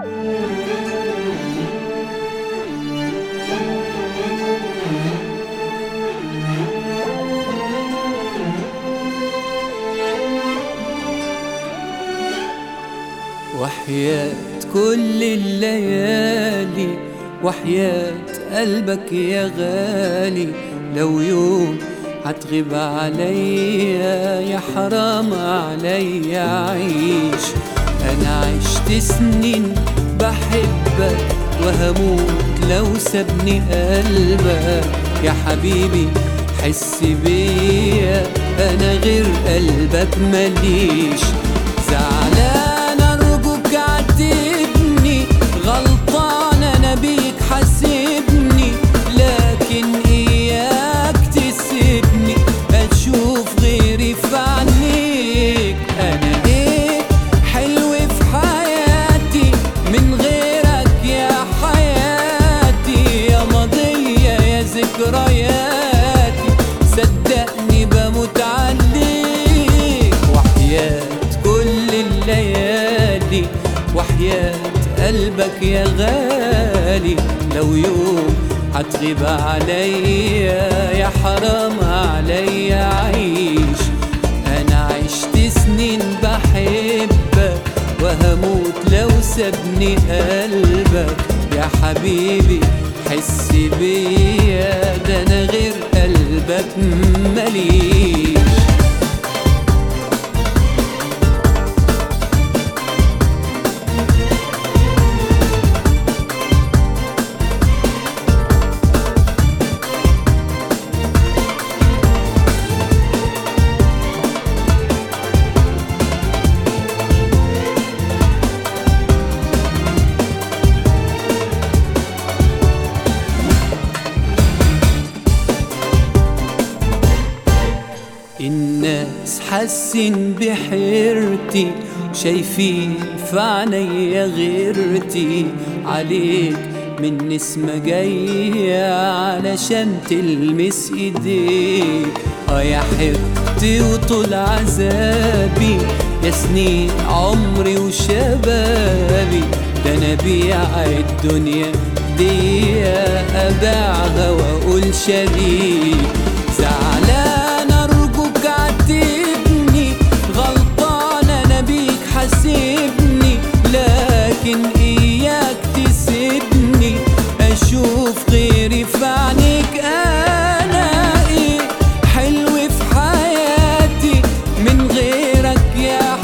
وحياة كل الليالي وحياة قلبك يا غالي لو يوم هتغيب عليا يا حرام عليا عيش انا عشت سنين بحبك وهموت لو سابني قلبك يا حبيبي حس بيا انا غير قلبك ماليش زعلان ارجوك عاتبني غلطان انا بيك حاسبني لكن اياك تسيبني اشوف غيري في عينيك انا ايه حلو في حياتي من غيرك يا حياتي يا ماضية يا ذكرياتي صدقني بموت عليك وحياة كل الليالي وحياة قلبك يا غالي لو يوم هتغيب عليا يا حرام عليا عيش انا عشت سنين بحبك وهموت لو سابني قلبك يا حبيبي حس بيا ده انا غير قلبك ماليش الناس حاسين بحيرتي شايفين في عينيا غيرتي عليك من نسمة جاية علشان تلمس ايديك اه يا حبتي وطول عذابي يا سنين عمري وشبابي ده انا بيع الدنيا دي ابيعها واقول شريك زعلان ارجوك عاتبني غلطان انا بيك حاسبني لكن اياك تسيبني اشوف غيري في عينيك انا ايه حلو في حياتي من غيرك يا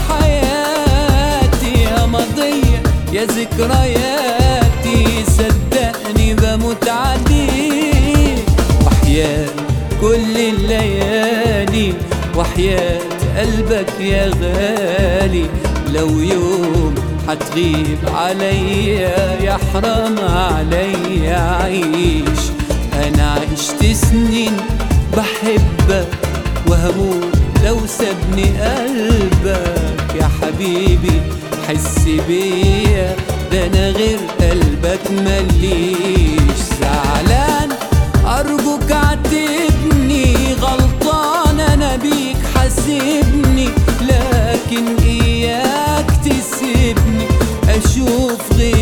حياتي يا ماضية يا ذكرياتي صدقني بموت عليك وحياة كل الليالي وحياة قلبك يا غالي لو يوم هتغيب عليا يا حرام عليا عيش انا عشت سنين بحبك وهموت لو سابني قلبك يا حبيبي حس بيا ده انا غير قلبك مليش زعلان ارجوك عاتبني غلطان انا بيك حاسبني لكن اياك تسيبني اشوف غير